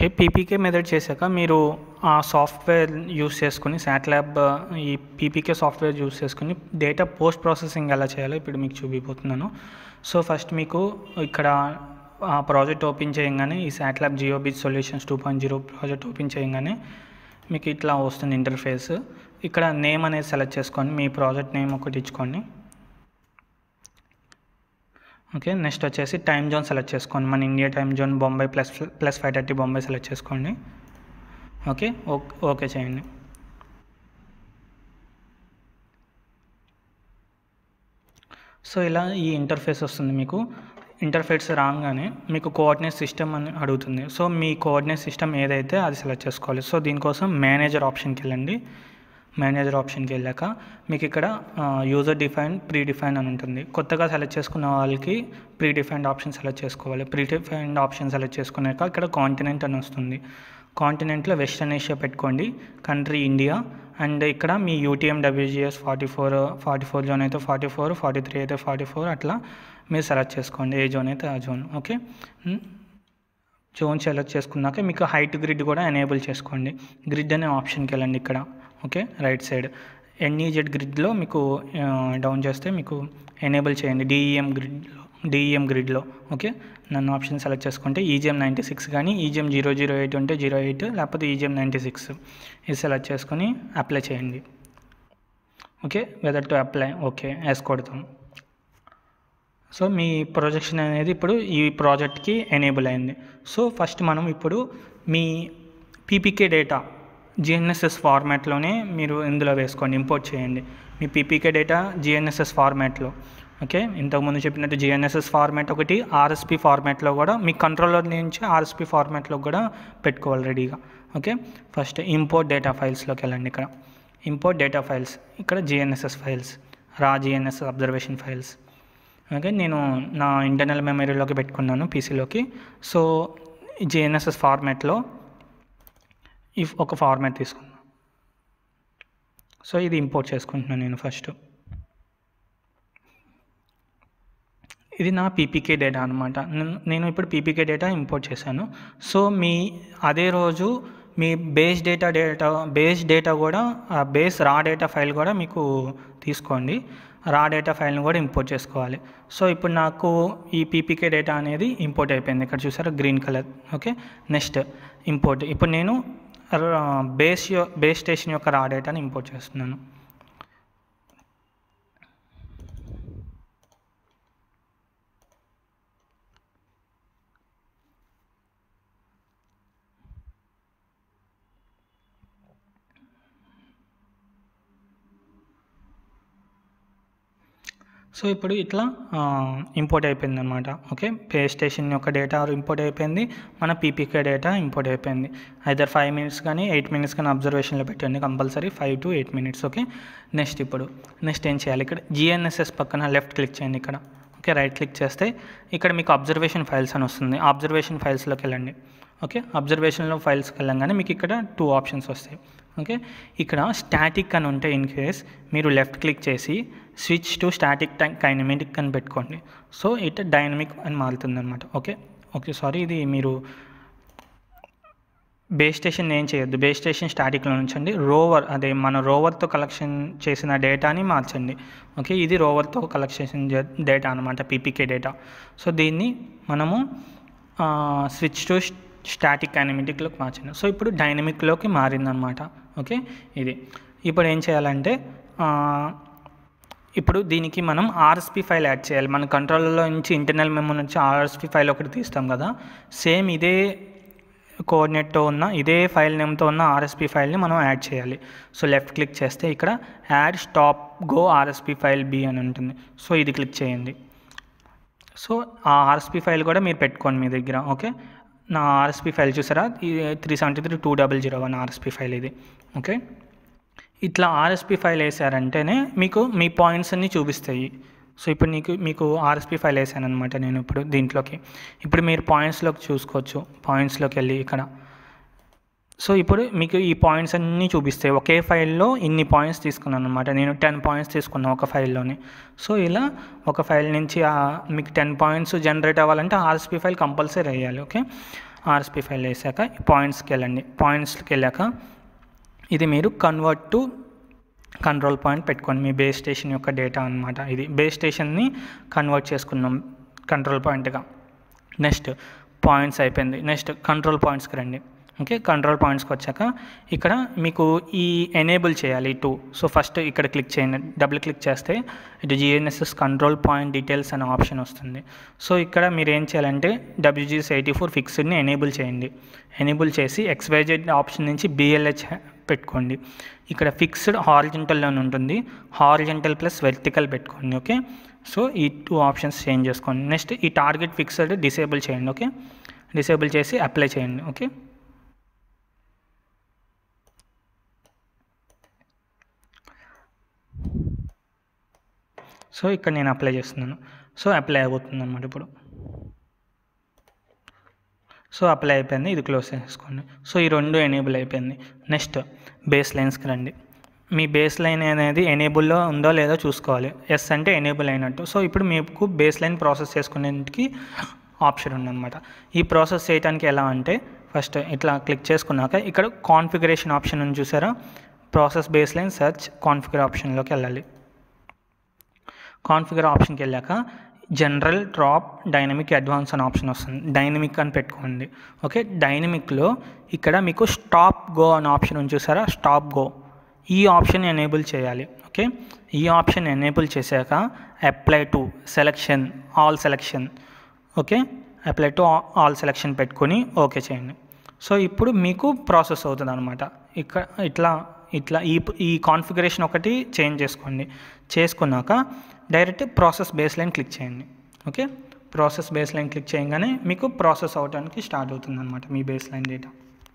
okay PPK method చేశాక మీరు ఆ సాఫ్ట్వేర్ యూస్ చేసుకుని శాట్లాబ్ ఈ పీపీకే సాఫ్ట్వేర్ యూస్ చేసుకుని డేటా పోస్ట్ ప్రాసెసింగ్ ఎలా చేయాలో ఇప్పుడు మీకు చూపిపోతున్నాను సో ఫస్ట్ మీకు ఇక్కడ ఆ ప్రాజెక్ట్ ఓపెన్ చేయగానే ఈ Satlab Geobiz solutions two point zero project open చేయగానే మీకు ఇట్లా వస్తుంది ఇంటర్ఫేస్ ఇక్కడ నేమ్ అనేది సెలెక్ట్ చేసుకోండి మీ ప్రాజెక్ట్ నేమ్ ఒకటి ఇచ్చుకోండి ఓకే నెక్స్ట్ వచ్చేసి టైం జోన్ సెలెక్ట్ చేసుకోండి మన India time zone Bombay plus plus five thirty Bombay select చేసుకోండి ఓకే ఓకే చేయండి సో ఇలా ఈ ఇంటర్ఫేస్ వస్తుంది మీకు ఇంటర్ఫేస్ రాగానే మీకు కోఆర్డినేట్ సిస్టమ్ అని అడుగుతుంది సో మీ కోఆర్డినేట్ సిస్టమ్ ఏదైతే అది సెలెక్ట్ చేసుకోవాలి సో దీనికోసం మేనేజర్ ఆప్షన్కి వెళ్ళండి మేనేజర్ ఆప్షన్కి వెళ్ళాక మీకు ఇక్కడ యూజర్ డిఫైన్ ప్రీ డిఫైన్ అని ఉంటుంది కొత్తగా సెలెక్ట్ చేసుకున్న వాళ్ళకి ప్రీ డిఫైన్డ్ ఆప్షన్ సెలెక్ట్ చేసుకోవాలి ప్రీ డిఫైన్డ్ ఆప్షన్ సెలెక్ట్ చేసుకున్నాక ఇక్కడ కాంటినెంట్ అని వస్తుంది కాంటినెంట్లో వెస్టర్న్ ఏషియా పెట్టుకోండి కంట్రీ ఇండియా అండ్ ఇక్కడ మీ UTM WGS forty four forty four zone అయితే ఫార్టీ ఫోర్ ఫార్టీ త్రీ అయితే ఫార్టీ ఫోర్ అట్లా మీరు సెలెక్ట్ చేసుకోండి ఏ జోన్ అయితే ఆ జోన్ ఓకే జోన్ సెలెక్ట్ చేసుకున్నాక మీకు హైట్ గ్రిడ్ కూడా ఎనేబుల్ చేసుకోండి గ్రిడ్ అనే ఆప్షన్కి వెళ్ళండి ఇక్కడ ఓకే రైట్ సైడ్ ఎన్ఈజెడ్ గ్రిడ్లో మీకు డౌన్ చేస్తే మీకు ఎనేబుల్ చేయండి డిఈఎం గ్రిడ్లో డిఈఎం గ్రిడ్లో ఓకే నన్ను ఆప్షన్ సెలెక్ట్ చేసుకుంటే ఈజిఎం నైంటీ సిక్స్ కానీ ఈజిఎం జీరో జీరో ఎయిట్ ఉంటే జీరో ఎయిట్ లేకపోతే ఈజిఎం నైంటీ సిక్స్ ఇది సెలెక్ట్ చేసుకొని అప్లై చేయండి okay whether to apply okay yes కొడతాం సో మీ ప్రొజెక్షన్ అనేది ఇప్పుడు ఈ ప్రాజెక్ట్కి ఎనేబుల్ అయింది సో ఫస్ట్ మనం ఇప్పుడు మీ పీపీకే డేటా జిఎన్ఎస్ఎస్ ఫార్మాట్లోనే మీరు ఇందులో వేసుకోండి ఇంపోర్ట్ చేయండి మీ పీపీకే డేటా జిఎన్ఎస్ఎస్ ఫార్మాట్లో ఓకే ఇంతకుముందు చెప్పినట్టు జిఎన్ఎస్ఎస్ ఫార్మాట్ ఒకటి ఆర్ఎస్పి ఫార్మాట్లో కూడా మీ కంట్రోలర్ నుంచి ఆర్ఎస్పి ఫార్మాట్లో కూడా పెట్టుకోవాలి రెడీగా ఓకే ఫస్ట్ ఇంపోర్ట్ డేటా ఫైల్స్లోకి వెళ్ళండి ఇక్కడ ఇంపోర్ట్ డేటా ఫైల్స్ ఇక్కడ GNSS files raw GNSS observation files okay నేను నా ఇంటర్నల్ మెమరీలోకి పెట్టుకున్నాను పీసీలోకి సో జిఎన్ఎస్ఎస్ ఫార్మాట్లో ఇఫ్ ఒక ఫార్మాట్ తీసుకున్నాను సో ఇది ఇంపోర్ట్ చేసుకుంటున్నాను నేను ఫస్ట్ ఇది నా పీపీకే డేటా అనమాట నేను ఇప్పుడు పీపీకే డేటా ఇంపోర్ట్ చేశాను సో మీ అదే రోజు మీ base data data base data కూడా ఆ బేస్ రా డేటా ఫైల్ కూడా మీకు తీసుకోండి రా డేటా ఫైల్ని కూడా ఇంపోర్ట్ చేసుకోవాలి సో ఇప్పుడు నాకు ఈ పీపీకే డేటా అనేది ఇంపోర్ట్ అయిపోయింది ఇక్కడ చూసారా green colour okay next import ఇప్పుడు నేను బేస్ బేస్ స్టేషన్ యొక్క రా డేటాని ఇంపోర్ట్ చేస్తున్నాను సో ఇప్పుడు ఇట్లా ఇంపోర్ట్ అయిపోయింది అనమాట ఓకే పే స్టేషన్ యొక్క డేటా ఇంపోర్ట్ అయిపోయింది మన పీపీకే డేటా ఇంపోర్ట్ అయిపోయింది ఐదర్ ఫైవ్ మినిట్స్ కానీ ఎయిట్ మినిట్స్ కానీ అబ్జర్వేషన్లో పెట్టండి compulsory five to eight minutes okay next ఇప్పుడు నెక్స్ట్ ఏం చేయాలి ఇక్కడ జిఎన్ఎస్ఎస్ పక్కన లెఫ్ట్ క్లిక్ చేయండి ఇక్కడ ఓకే రైట్ క్లిక్ చేస్తే ఇక్కడ మీకు అబ్జర్వేషన్ ఫైల్స్ అని వస్తుంది అబ్జర్వేషన్ ఫైల్స్లోకి వెళ్ళండి ఓకే అబ్జర్వేషన్లో ఫైల్స్కి వెళ్ళంగానే మీకు ఇక్కడ టూ ఆప్షన్స్ వస్తాయి ఓకే ఇక్కడ స్టాటిక్ అని ఉంటే ఇన్ కేస్ మీరు లెఫ్ట్ క్లిక్ చేసి switch to static time kinematic అని పెట్టుకోండి సో ఇట్ డైనమిక్ అని మారుతుంది అనమాట ఓకే ఓకే సారీ ఇది మీరు బేస్ స్టేషన్ ఏం చేయొద్దు బేస్ స్టేషన్ స్టాటిక్లో ఉంచండి రోవర్ అదే మన రోవర్తో కలెక్షన్ చేసిన డేటాని మార్చండి ఓకే ఇది రోవర్తో కలెక్షన్ డేటా అనమాట పీపీకే డేటా సో దీన్ని మనము స్విచ్ టు స్టాటిక్ డైనమిక్లోకి మార్చండి సో ఇప్పుడు డైనమిక్లోకి మారిందనమాట ఓకే ఇది ఇప్పుడు ఏం చేయాలంటే ఇప్పుడు దీనికి మనం ఆర్ఎస్పి ఫైల్ యాడ్ చేయాలి మన కంట్రోల్లో నుంచి ఇంటర్నల్ మెమో నుంచి ఆర్ఎస్పి ఫైల్ ఒకటి తీస్తాం కదా సేమ్ ఇదే కోఆర్డినేట్తో ఉన్న ఇదే ఫైల్ నేమ్తో ఉన్న ఆర్ఎస్పి ఫైల్ని మనం యాడ్ చేయాలి సో లెఫ్ట్ క్లిక్ చేస్తే ఇక్కడ add stop go RSP file B అని ఉంటుంది సో ఇది క్లిక్ చేయండి సో ఆ ఆర్ఎస్పి ఫైల్ కూడా మీరు పెట్టుకోండి మీ దగ్గర ఓకే నా ఆర్ఎస్పి ఫైల్ చూసారా ఇది three seventy three two double zero one RSP file ఇది ఓకే ఇట్లా ఆర్ఎస్పి ఫైల్ వేసారంటేనే మీకు మీ పాయింట్స్ అన్నీ చూపిస్తాయి సో ఇప్పుడు నీకు మీకు ఆర్ఎస్పి ఫైల్ వేసాను అనమాట నేను ఇప్పుడు దీంట్లోకి ఇప్పుడు మీరు పాయింట్స్లోకి చూసుకోవచ్చు పాయింట్స్లోకి వెళ్ళి ఇక్కడ సో ఇప్పుడు మీకు ఈ పాయింట్స్ అన్నీ చూపిస్తాయి ఒకే ఫైల్లో ఇన్ని పాయింట్స్ తీసుకున్నాను అనమాట నేను టెన్ పాయింట్స్ తీసుకున్నాను ఒక ఫైల్లోనే సో ఇలా ఒక ఫైల్ నుంచి మీకు టెన్ పాయింట్స్ జనరేట్ అవ్వాలంటే ఆర్ఎస్పి ఫైల్ కంపల్సరీ వేయాలి ఓకే ఆర్ఎస్పి ఫైల్ వేసాక పాయింట్స్కి వెళ్ళండి పాయింట్స్కి వెళ్ళాక ఇది మీరు కన్వర్ట్ టు కంట్రోల్ పాయింట్ పెట్టుకోండి మీ బేస్ స్టేషన్ యొక్క డేటా అనమాట ఇది బేస్ స్టేషన్ని కన్వర్ట్ చేసుకున్నాం కంట్రోల్ పాయింట్గా నెక్స్ట్ పాయింట్స్ అయిపోయింది నెక్స్ట్ కంట్రోల్ పాయింట్స్కి రండి ఓకే కంట్రోల్ పాయింట్స్కి వచ్చాక ఇక్కడ మీకు ఈ ఎనేబుల్ చేయాలి టూ సో ఫస్ట్ ఇక్కడ క్లిక్ చేయండి డబుల్ క్లిక్ చేస్తే ఇటు జిఎన్ఎస్ఎస్ కంట్రోల్ పాయింట్ డీటెయిల్స్ అనే ఆప్షన్ వస్తుంది సో ఇక్కడ మీరు ఏం చేయాలంటే డబ్ల్యూజీఎస్ ఎయిటీ ఫోర్ ఫిక్స్డ్ని ఎనేబుల్ చేయండి ఎనేబుల్ చేసి ఎక్స్వైజెడ్ ఆప్షన్ నుంచి బిఎల్హెచ్ పెట్టుకోండి ఇక్కడ ఫిక్స్డ్ హారిజెంటల్ అని ఉంటుంది హారిజెంటల్ ప్లస్ వెర్టికల్ పెట్టుకోండి ఓకే సో ఈ టూ ఆప్షన్స్ చేంజ్ చేసుకోండి నెక్స్ట్ ఈ టార్గెట్ ఫిక్స్డ్ డిసేబుల్ చేయండి ఓకే డిసేబుల్ చేసి అప్లై చేయండి ఓకే సో ఇక్కడ నేను అప్లై చేస్తున్నాను సో అప్లై అయిపోతుంది అనమాట ఇప్పుడు సో అప్లై అయిపోయింది ఇది క్లోజ్ చేసుకోండి సో ఈ రెండు ఎనేబుల్ అయిపోయింది నెక్స్ట్ బేస్ లైన్స్కి రండి మీ బేస్ లైన్ అనేది ఎనేబుల్లో ఉందో లేదో చూసుకోవాలి ఎస్ అంటే ఎనేబుల్ అయినట్టు సో ఇప్పుడు మీకు బేస్ లైన్ ప్రాసెస్ చేసుకునేందుకు ఆప్షన్ ఉందన్నమాట ఈ ప్రాసెస్ చేయడానికి ఎలా అంటే ఫస్ట్ ఇట్లా క్లిక్ చేసుకున్నాక ఇక్కడ కాన్ఫిగరేషన్ ఆప్షన్ ఉంది చూసారా process base line search configure ఆప్షన్లోకి వెళ్ళాలి కాన్ఫిగర్ ఆప్షన్కి వెళ్ళాక జనరల్ డ్రాప్ డైనమిక్ అడ్వాన్స్ అనే ఆప్షన్ వస్తుంది డైనమిక్ అని పెట్టుకోండి ఓకే డైనమిక్లో ఇక్కడ మీకు స్టాప్ గో అనే ఆప్షన్ ఉంది చూసారా స్టాప్ గో ఈ ఆప్షన్ ఎనేబుల్ చేయాలి ఓకే ఈ ఆప్షన్ ఎనేబుల్ చేశాక apply to selection all selection okay apply to all selection పెట్టుకొని ఓకే చేయండి సో ఇప్పుడు మీకు ప్రాసెస్ అవుతుంది అనమాట ఇక్కడ ఇట్లా ఇట్లా ఈ ఈ కాన్ఫిగరేషన్ ఒకటి చేంజ్ చేసుకోండి చేసుకున్నాక direct process base line click చేయండి okay process base line click చేయగానే మీకు ప్రాసెస్ అవడానికి స్టార్ట్ అవుతుంది అనమాట మీ బేస్ లైన్ డేటా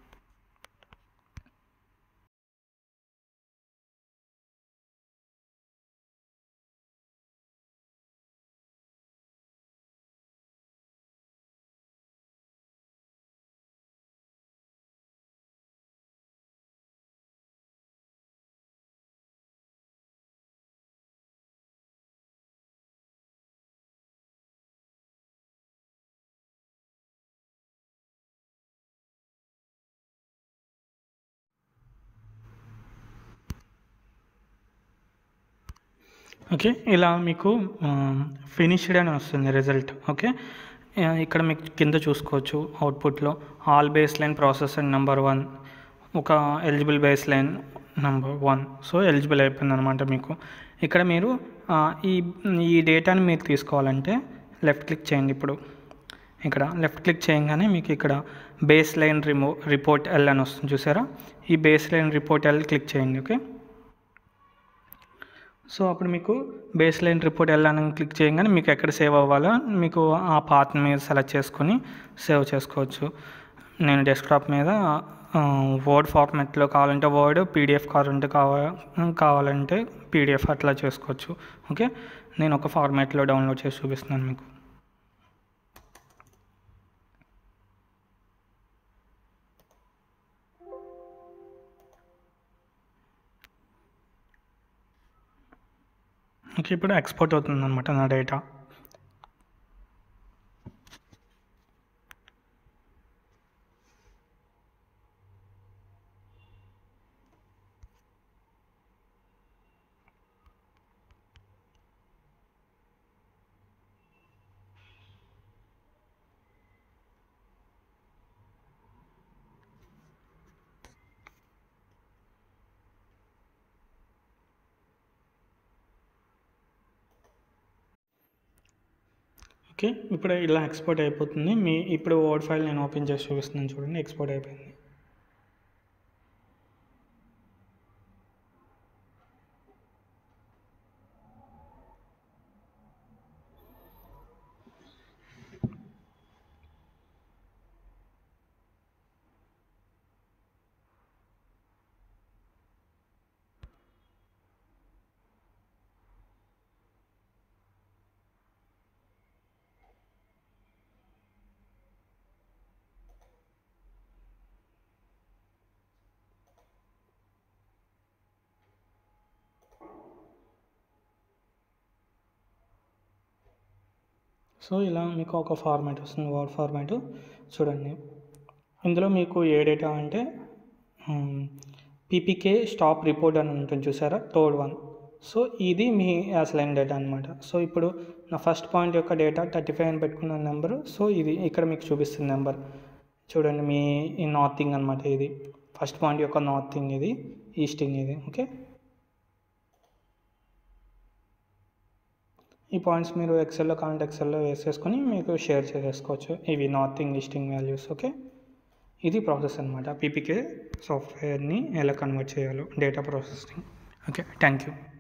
ఓకే ఇలా మీకు ఫినిష్డ్ అని వస్తుంది రిజల్ట్ ఓకే ఆ, ఇక్కడ మీకు కింద చూసుకోవచ్చు అవుట్పుట్లో all base line processor number one ఒక eligible base line number one so eligible అయిపోయింది అనమాట మీకు ఇక్కడ మీరు ఆ, ఈ ఈ డేటాని మీరు తీసుకోవాలంటే లెఫ్ట్ క్లిక్ చేయండి ఇప్పుడు ఇక్కడ లెఫ్ట్ క్లిక్ చేయగానే మీకు ఇక్కడ బేస్ లైన్ రిమో రిపోర్ట్ ఎల్ అని వస్తుంది చూసారా ఈ base line report L click చేయండి ఓకే సో అప్పుడు మీకు బేస్ లైన్ రిపోర్ట్ వెళ్ళాలని క్లిక్ చేయగానే మీకు ఎక్కడ సేవ్ అవ్వాలో మీకు ఆ పాత్ మీద సెలెక్ట్ చేసుకొని సేవ్ చేసుకోవచ్చు నేను డెస్క్టాప్ మీద వర్డ్ ఫార్మాట్లో కావాలంటే వర్డ్ పీడిఎఫ్ కావాలంటే కావా కావాలంటే పీడిఎఫ్ అట్లా చేసుకోవచ్చు ఓకే నేను ఒక ఫార్మాట్లో డౌన్లోడ్ చేసి చూపిస్తున్నాను మీకు ఓకే ఇప్పుడు ఎక్స్పోర్ట్ అవుతుంది అనమాట నా డేటా ఓకే ఇప్పుడు ఇలా ఎక్స్పోర్ట్ అయిపోతుంది మీ ఇప్పుడు వర్డ్ ఫైల్ నేను ఓపెన్ చేసి చూపిస్తున్నాను చూడండి ఎక్స్పోర్ట్ అయిపోయింది సో ఇలా మీకు ఒక ఫార్మాట్ వస్తుంది వర్డ్ ఫార్మాట్ చూడండి ఇందులో మీకు ఏ డేటా అంటే పీపీకే స్టాప్ రిపోర్ట్ అని ఉంటుంది చూసారా థర్డ్ వన్ సో ఇది మీ అసలైన డేటా అనమాట సో ఇప్పుడు నా ఫస్ట్ పాయింట్ యొక్క డేటా థర్టీ ఫైవ్ అని పెట్టుకున్న నెంబర్ సో ఇది ఇక్కడ మీకు చూపిస్తుంది నెంబర్ చూడండి మీ ఈ నార్తింగ్ అనమాట ఇది ఫస్ట్ పాయింట్ యొక్క నార్తింగ్ ఇది ఈస్టింగ్ ఇది ఓకే ఈ పాయింట్స్ మీరు ఎక్సెల్లో కాంట్ ఎక్సెల్లో వేసేసుకొని మీకు షేర్ చేసేసుకోవచ్చు ఇవి నార్తింగ్ ఈస్టింగ్ వాల్యూస్ ఓకే ఇది ప్రాసెస్ అనమాట పీపీకే సాఫ్ట్వేర్ని ఎలా కన్వర్ట్ చేయాలో data processing okay thank you